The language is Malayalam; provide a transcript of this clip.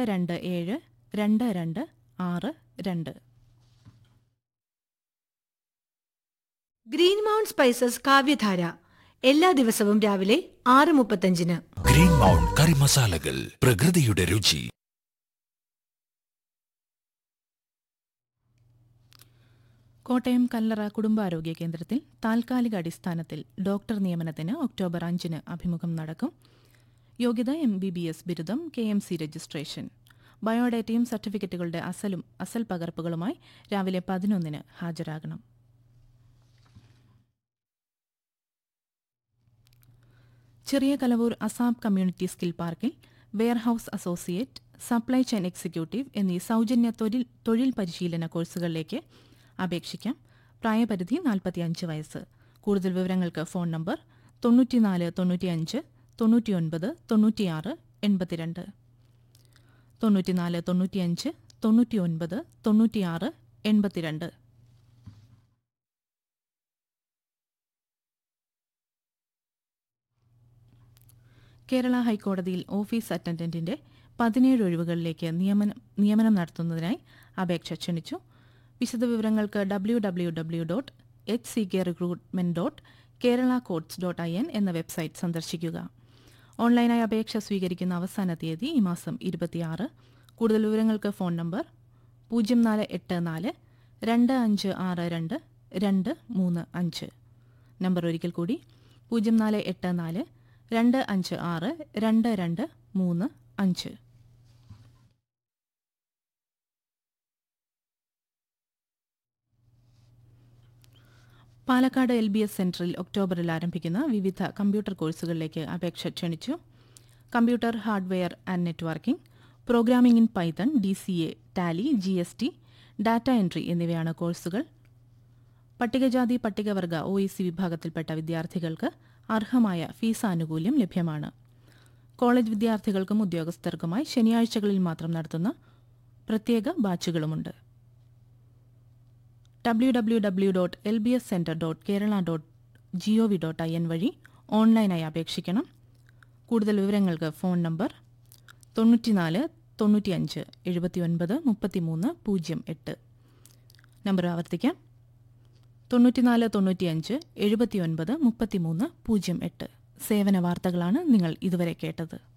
രണ്ട് ഏഴ് രണ്ട് രണ്ട് ആറ് രണ്ട് ഗ്രീൻ മൗണ്ട് സ്പൈസസ് കാവ്യധാര എല്ലാ ദിവസവും രാവിലെ ആറ് മുപ്പത്തഞ്ചിന് ഗ്രീൻ മൗണ്ട് കറി മസാലകൾ പ്രകൃതിയുടെ രുചി കോട്ടയം കല്ലറ കുടുംബാരോഗ്യ കേന്ദ്രത്തിൽ താൽക്കാലിക അടിസ്ഥാനത്തിൽ ഡോക്ടർ നിയമനത്തിന് ഒക്ടോബർ അഞ്ചിന് അഭിമുഖം നടക്കും യോഗ്യത എം ബി ബി എസ് ബിരുദം കെ എം സി രജിസ്ട്രേഷൻ ബയോഡേറ്റയും സർട്ടിഫിക്കറ്റുകളുടെ അസലും അസൽ പകർപ്പുകളുമായി രാവിലെ പതിനൊന്നിന് ഹാജരാകണം ചെറിയ കലവൂർ അസാബ് കമ്മ്യൂണിറ്റി സ്കിൽ പാർക്കിൽ warehouse associate supply chain executive എന്നീ സൗജന്യ തൊഴിൽ തൊഴിൽ പരിശീലന കോഴ്സുകളിലേക്ക് അപേക്ഷിക്കാം പ്രായപരിധി നാൽപ്പത്തിയഞ്ച് വയസ്സ് കൂടുതൽ വിവരങ്ങൾക്ക് ഫോൺ നമ്പർ തൊണ്ണൂറ്റിനാല് തൊണ്ണൂറ്റിയഞ്ച് തൊണ്ണൂറ്റിയൊൻപത് തൊണ്ണൂറ്റിയാറ് എൺപത്തിരണ്ട് തൊണ്ണൂറ്റിനാല് തൊണ്ണൂറ്റിയഞ്ച് തൊണ്ണൂറ്റിയൊൻപത് തൊണ്ണൂറ്റിയാറ് എൺപത്തിരണ്ട് കേരള ഹൈക്കോടതിയിൽ ഓഫീസ് അറ്റൻഡന്റിന്റെ പതിനേഴ് ഒഴിവുകളിലേക്ക് നിയമനം നിയമനം നടത്തുന്നതിനായി അപേക്ഷ ക്ഷണിച്ചു വിശദവിവരങ്ങൾക്ക് W W W dot H C K recruitment dot Kerala codes dot I N എന്ന വെബ്സൈറ്റ് സന്ദർശിക്കുക ഓൺലൈനായി അപേക്ഷ സ്വീകരിക്കുന്ന അവസാന തീയതി ഈ മാസം ഇരുപത്തിയാറ് കൂടുതൽ വിവരങ്ങൾക്ക് ഫോൺ നമ്പർ പൂജ്യം നാല് എട്ട് നാല് രണ്ട് അഞ്ച് ആറ് രണ്ട് രണ്ട് മൂന്ന് അഞ്ച് നമ്പർ ഒരിക്കൽ കൂടി പൂജ്യം നാല് എട്ട് നാല് രണ്ട് അഞ്ച് ആറ് രണ്ട് രണ്ട് മൂന്ന് അഞ്ച് പാലക്കാട് എൽ ബി എസ് സെന്ററിൽ ഒക്ടോബറിൽ ആരംഭിക്കുന്ന വിവിധ കമ്പ്യൂട്ടർ കോഴ്സുകളിലേക്ക് അപേക്ഷ ക്ഷണിച്ചു computer hardware and networking programming in Python D C A Tally G S T data entry എന്നിവയാണ് കോഴ്സുകൾ പട്ടികജാതി പട്ടികവർഗ ഒ ഇ സി വിഭാഗത്തിൽപ്പെട്ട വിദ്യാർത്ഥികൾക്ക് അർഹമായ ഫീസ് ആനുകൂല്യം ലഭ്യമാണ് കോളേജ് വിദ്യാർത്ഥികൾക്കും ഉദ്യോഗസ്ഥർക്കുമായി ശനിയാഴ്ചകളിൽ മാത്രം നടത്തുന്ന പ്രത്യേക ബാച്ചുകളുമുണ്ട് W W W dot L B S centre dot Kerala dot G O V dot I N വഴി ഓൺലൈനായി അപേക്ഷിക്കണം കൂടുതൽ വിവരങ്ങൾക്ക് ഫോൺ നമ്പർ തൊണ്ണൂറ്റിനാല് തൊണ്ണൂറ്റിയഞ്ച് എഴുപത്തിയൊൻപത് മുപ്പത്തിമൂന്ന് പൂജ്യം എട്ട് നമ്പർ ആവർത്തിക്കാം തൊണ്ണൂറ്റിനാല് തൊണ്ണൂറ്റിയഞ്ച് എഴുപത്തിയൊൻപത് മുപ്പത്തിമൂന്ന് പൂജ്യം എട്ട് സേവന വാർത്തകളാണ് നിങ്ങൾ ഇതുവരെ കേട്ടത്